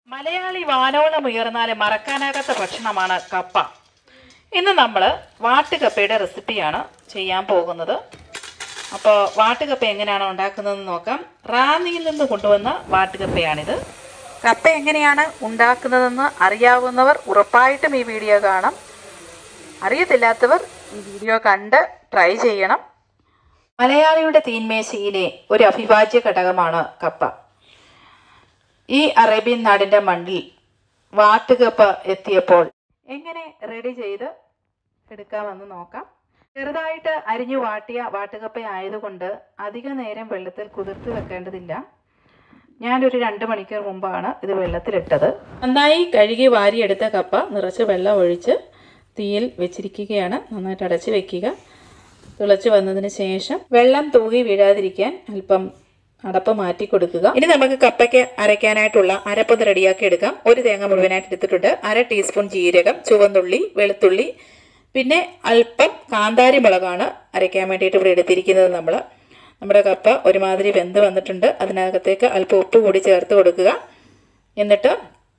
മലയാളി വാനോളം ഉയർന്നാലും മറക്കാനാകാത്ത ഭക്ഷണമാണ് കപ്പ ഇന്ന് നമ്മൾ വാട്ടുകപ്പയുടെ റെസിപ്പിയാണ് ചെയ്യാൻ പോകുന്നത് അപ്പോൾ വാട്ടുകപ്പ എങ്ങനെയാണ് ഉണ്ടാക്കുന്നതെന്ന് നോക്കാം റാന്നിയിൽ നിന്ന് കൊണ്ടുവന്ന വാട്ടുകപ്പയാണിത് കപ്പ എങ്ങനെയാണ് ഉണ്ടാക്കുന്നതെന്ന് അറിയാവുന്നവർ ഉറപ്പായിട്ടും ഈ വീഡിയോ കാണാം അറിയത്തില്ലാത്തവർ ഈ വീഡിയോ കണ്ട് ട്രൈ ചെയ്യണം മലയാളിയുടെ തീന്മേശയിലെ ഒരു അവിഭാജ്യ ഘടകമാണ് കപ്പ ഈ അറേബ്യൻ നാടിൻ്റെ മണ്ണിൽ വാട്ടുകപ്പ എത്തിയപ്പോൾ എങ്ങനെ റെഡി ചെയ്ത് എടുക്കാമെന്ന് നോക്കാം ചെറുതായിട്ട് അരിഞ്ഞു വാട്ടിയ വാട്ടുകപ്പ ആയതുകൊണ്ട് അധിക നേരം വെള്ളത്തിൽ കുതിർത്ത് വെക്കേണ്ടതില്ല ഞാനൊരു രണ്ട് മണിക്കൂർ മുമ്പാണ് ഇത് വെള്ളത്തിലിട്ടത് നന്നായി കഴുകി വാരിയെടുത്ത കപ്പ നിറച്ച് വെള്ളം ഒഴിച്ച് തീയിൽ വെച്ചിരിക്കുകയാണ് നന്നായിട്ട് അടച്ച് വെക്കുക തിളച്ച് വന്നതിന് ശേഷം വെള്ളം തൂകി വീഴാതിരിക്കാൻ അല്പം അടപ്പ് മാറ്റി കൊടുക്കുക ഇനി നമുക്ക് കപ്പയ്ക്ക് അരയ്ക്കാനായിട്ടുള്ള അരപ്പൊന്ന് റെഡിയാക്കി എടുക്കാം ഒരു തേങ്ങ മുഴുവനായിട്ട് എടുത്തിട്ടുണ്ട് അര ടീസ്പൂൺ ജീരകം ചുവന്നുള്ളി വെളുത്തുള്ളി പിന്നെ അല്പം കാന്താരി മുളകാണ് അരയ്ക്കാൻ വേണ്ടിയിട്ട് ഇവിടെ എടുത്തിരിക്കുന്നത് നമ്മൾ നമ്മുടെ കപ്പ ഒരുമാതിരി വെന്ത് വന്നിട്ടുണ്ട് അതിനകത്തേക്ക് അല്പം ഉപ്പ് കൂടി ചേർത്ത് കൊടുക്കുക എന്നിട്ട്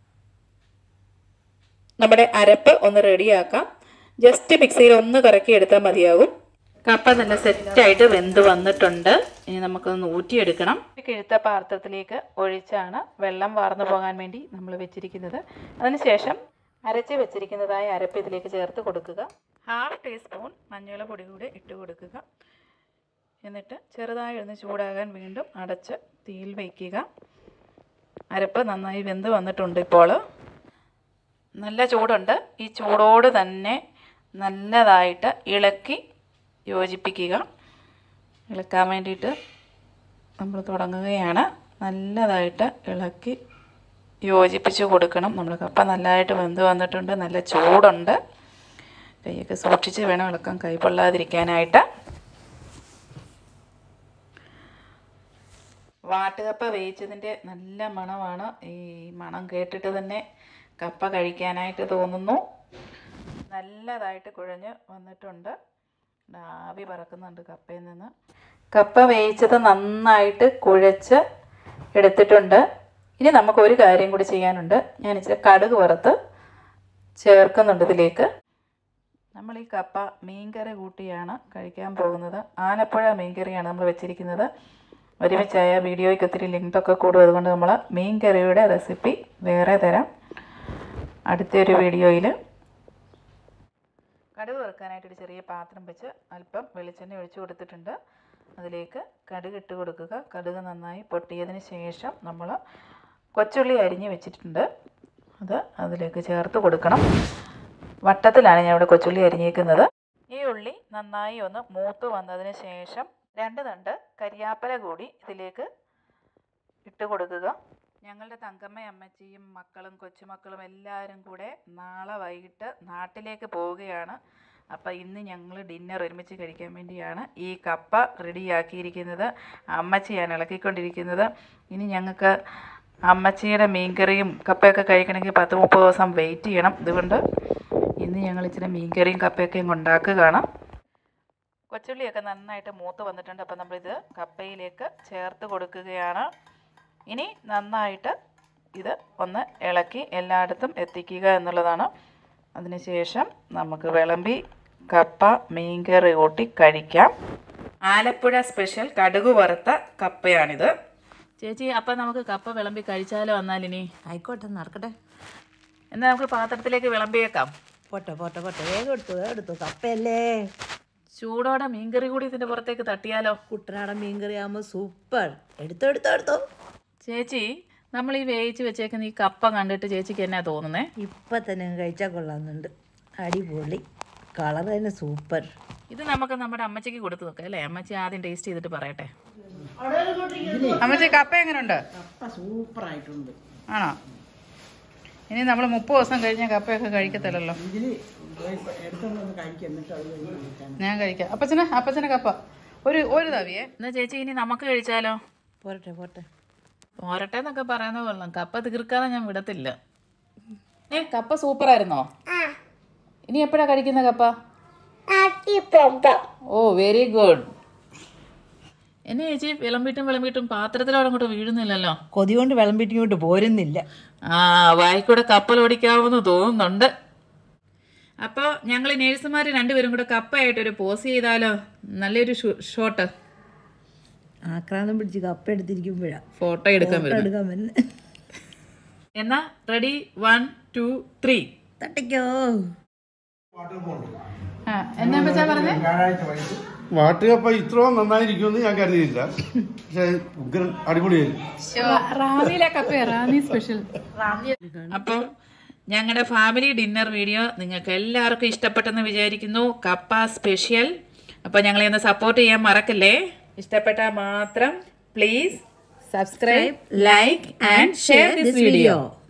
നമ്മുടെ അരപ്പ് ഒന്ന് റെഡിയാക്കാം ജസ്റ്റ് മിക്സിയിൽ ഒന്ന് കറക്കി എടുത്താൽ മതിയാകും കപ്പ നല്ല സെറ്റായിട്ട് വെന്ത് വന്നിട്ടുണ്ട് ഇനി നമുക്കൊന്ന് ഊറ്റിയെടുക്കണം കിഴുത്ത പാത്രത്തിലേക്ക് ഒഴിച്ചാണ് വെള്ളം വാർന്നു പോകാൻ വേണ്ടി നമ്മൾ വെച്ചിരിക്കുന്നത് അതിനുശേഷം അരച്ച് വെച്ചിരിക്കുന്നതായ അരപ്പ് ഇതിലേക്ക് ചേർത്ത് കൊടുക്കുക ഹാഫ് ടീസ്പൂൺ മഞ്ഞൾ പൊടി കൂടി ഇട്ട് കൊടുക്കുക എന്നിട്ട് ചെറുതായി ഒന്ന് ചൂടാകാൻ വീണ്ടും അടച്ച് തീയിൽ വയ്ക്കുക അരപ്പ് നന്നായി വെന്ത് വന്നിട്ടുണ്ട് ഇപ്പോൾ നല്ല ചൂടുണ്ട് ഈ ചൂടോട് തന്നെ നല്ലതായിട്ട് ഇളക്കി യോജിപ്പിക്കുക ഇളക്കാൻ വേണ്ടിയിട്ട് നമ്മൾ തുടങ്ങുകയാണ് നല്ലതായിട്ട് ഇളക്കി യോജിപ്പിച്ച് കൊടുക്കണം നമ്മുടെ കപ്പ നല്ലതായിട്ട് വെന്ത് വന്നിട്ടുണ്ട് നല്ല ചൂടുണ്ട് കൈയൊക്കെ സൂക്ഷിച്ച് വേണം ഇളക്കാൻ കൈ പൊള്ളാതിരിക്കാനായിട്ട് വാട്ടുകപ്പ വേവിച്ചതിൻ്റെ നല്ല മണമാണ് ഈ മണം കേട്ടിട്ട് തന്നെ കപ്പ കഴിക്കാനായിട്ട് തോന്നുന്നു നല്ലതായിട്ട് കുഴഞ്ഞ് വന്നിട്ടുണ്ട് ആവി പറക്കുന്നുണ്ട് കപ്പയിൽ നിന്ന് കപ്പ വേവിച്ചത് നന്നായിട്ട് കുഴച്ച് എടുത്തിട്ടുണ്ട് ഇനി നമുക്ക് ഒരു കാര്യം കൂടി ചെയ്യാനുണ്ട് ഞാൻ ഇച്ചിരി കടുക് വറുത്ത് ചേർക്കുന്നുണ്ട് ഇതിലേക്ക് നമ്മൾ ഈ കപ്പ മീൻകറി കൂട്ടിയാണ് കഴിക്കാൻ പോകുന്നത് ആലപ്പുഴ മീൻകറിയാണ് നമ്മൾ വെച്ചിരിക്കുന്നത് ഒരുമിച്ചായ വീഡിയോയ്ക്ക് ഒത്തിരി ലിങ്കൊക്കെ കൂടും അതുകൊണ്ട് നമ്മൾ മീൻകറിയുടെ റെസിപ്പി വേറെ തരാം അടുത്തൊരു വീഡിയോയിൽ കടുക് വറുക്കാനായിട്ടൊരു ചെറിയ പാത്രം വെച്ച് അല്പം വെളിച്ചെണ്ണ ഒഴിച്ചു കൊടുത്തിട്ടുണ്ട് അതിലേക്ക് കടുക് ഇട്ട് കൊടുക്കുക കടുക് നന്നായി പൊട്ടിയതിന് ശേഷം നമ്മൾ കൊച്ചുള്ളി അരിഞ്ഞ് വെച്ചിട്ടുണ്ട് അത് അതിലേക്ക് ചേർത്ത് കൊടുക്കണം വട്ടത്തിലാണ് ഞാൻ ഇവിടെ കൊച്ചുള്ളി അരിഞ്ഞേക്കുന്നത് ഈ ഉള്ളി നന്നായി ഒന്ന് മൂത്ത് വന്നതിന് ശേഷം രണ്ട് തണ്ട് കരിയാപ്പല കൂടി ഇതിലേക്ക് ഇട്ട് കൊടുക്കുക ഞങ്ങളുടെ തങ്കമ്മ അമ്മച്ചിയും മക്കളും കൊച്ചുമക്കളും എല്ലാവരും കൂടെ നാളെ വൈകിട്ട് നാട്ടിലേക്ക് പോവുകയാണ് അപ്പോൾ ഇന്ന് ഞങ്ങൾ ഡിന്നർ ഒരുമിച്ച് കഴിക്കാൻ വേണ്ടിയാണ് ഈ കപ്പ റെഡിയാക്കിയിരിക്കുന്നത് അമ്മച്ചിയാണ് ഇളക്കിക്കൊണ്ടിരിക്കുന്നത് ഇനി ഞങ്ങൾക്ക് അമ്മച്ചിയുടെ മീൻകറിയും കപ്പയൊക്കെ കഴിക്കണമെങ്കിൽ പത്ത് മുപ്പത് ദിവസം വെയിറ്റ് ചെയ്യണം അതുകൊണ്ട് ഇന്ന് ഞങ്ങൾ ഇച്ചിരി മീൻകറിയും കപ്പയൊക്കെ ഉണ്ടാക്കുകയാണ് കൊച്ചുള്ളിയൊക്കെ നന്നായിട്ട് മൂത്ത് വന്നിട്ടുണ്ട് അപ്പോൾ നമ്മളിത് കപ്പയിലേക്ക് ചേർത്ത് കൊടുക്കുകയാണ് ഇനി നന്നായിട്ട് ഇത് ഒന്ന് ഇളക്കി എല്ലായിടത്തും എത്തിക്കുക എന്നുള്ളതാണ് അതിനുശേഷം നമുക്ക് വിളമ്പി കപ്പ മീൻകറി കൂട്ടി കഴിക്കാം ആലപ്പുഴ സ്പെഷ്യൽ കടുക് വറുത്ത കപ്പയാണിത് ചേച്ചി അപ്പം നമുക്ക് കപ്പ വിളമ്പി കഴിച്ചാലോ വന്നാലിനി ആയിക്കോട്ടെ നടക്കട്ടെ എന്നാൽ നമുക്ക് പാത്രത്തിലേക്ക് വിളമ്പിയേക്കാം പോട്ടെ പോട്ടെ പോട്ടെ വേഗം എടുത്തു വേഗം എടുത്തു കപ്പയല്ലേ ചൂടോടെ മീൻകറി കൂടി ഇതിൻ്റെ പുറത്തേക്ക് തട്ടിയാലോ കുട്ടനാടൻ മീൻകറി ആകുമ്പോൾ സൂപ്പർ എടുത്തോ എടുത്തോ എടുത്തോ ചേച്ചി നമ്മൾ ഈ വേവിച്ച് വെച്ചേക്കുന്ന ഈ കപ്പ കണ്ടിട്ട് ചേച്ചിക്ക് എന്നാ തോന്നുന്നേ ഇപ്പം തന്നെ അങ്ങ് കഴിച്ചാൽ കൊള്ളാമെന്നുണ്ട് അടിപൊളി കളർ തന്നെ സൂപ്പർ ഇത് നമുക്ക് നമ്മുടെ അമ്മച്ചിക്ക് കൊടുത്തു നോക്കാം അല്ലേ അമ്മച്ചി ആദ്യം ടേസ്റ്റ് ചെയ്തിട്ട് പറയട്ടെ അമ്മച്ചി കപ്പ എങ്ങനെയുണ്ട് സൂപ്പറായിട്ടുണ്ട് ആണോ ഇനി നമ്മൾ മുപ്പത് ദിവസം കഴിഞ്ഞ കപ്പയൊക്കെ കഴിക്കത്തില്ലല്ലോ ഇതിൽ എടുത്തോണ്ടൊന്ന് കഴിക്കുക എന്നിട്ട് അത് കഴിഞ്ഞ് കഴിക്കാൻ ഞാൻ കഴിക്കാം അപ്പച്ചന് അപ്പച്ചന് കപ്പ ഒരു ഒരു തവിയേ എന്നാ ചേച്ചി ഇനി നമുക്ക് കഴിച്ചാലോ പോരട്ടെ പോട്ടെ പോരട്ടെ എന്നൊക്കെ പറയുന്ന കൊള്ളാം കപ്പ തീർക്കാതെ ഞാൻ വിടത്തില്ല ഏ കപ്പ സൂപ്പറായിരുന്നോ ഇനി എപ്പോഴാ കഴിക്കുന്ന കപ്പ ഓ വെരി ഗുഡ് എന്നെ ചേച്ചി വിളമ്പിട്ടും വിളമ്പിട്ടും പാത്രത്തിലോടെ അങ്ങോട്ട് വീഴുന്നില്ലല്ലോ കൊതി കൊണ്ട് വിളമ്പിട്ട് ഇങ്ങോട്ട് പോരുന്നില്ല ആ വായിക്കൂടെ കപ്പൽ ഓടിക്കാവുന്ന തോന്നുന്നുണ്ട് അപ്പോൾ ഞങ്ങൾ നേഴ്സുമാർ രണ്ടുപേരും കൂടെ കപ്പയായിട്ടൊരു പോസ് ചെയ്താലോ നല്ലൊരു ഷോട്ട് ആക്രാന്തം പിടിച്ച് കപ്പ എടുത്തിരിക്കുമ്പോഴാ ഫോട്ടോ എടുക്കാൻ ഫോട്ടോ വരുന്നത് എടുക്കാൻ വരുന്നത് എന്നാ റെഡി വൺ ടു ത്രീ തട്ടിക്കോ എന്നാ വെച്ചാ പറഞ്ഞേ വ്യാഴാഴ്ച വൈകിട്ട് വാട്ടുകപ്പ ഇത്രയും നന്നായിരിക്കുമെന്ന് ഞാൻ കരുതിയില്ല പക്ഷെ ഉഗ്രൻ അടിപൊളിയായിരുന്നു റാന്നിയിലെ കപ്പ റാന്നി സ്പെഷ്യൽ അപ്പോൾ ഞങ്ങളുടെ ഫാമിലി ഡിന്നർ വീഡിയോ നിങ്ങൾക്ക് എല്ലാവർക്കും ഇഷ്ടപ്പെട്ടെന്ന് വിചാരിക്കുന്നു കപ്പ സ്പെഷ്യൽ അപ്പോൾ ഞങ്ങളെ ഒന്ന് സപ്പോർട്ട് ചെയ്യാൻ മറക്കല്ലേ ഇഷ്ടപ്പെട്ടാൽ മാത്രം please subscribe like and share this video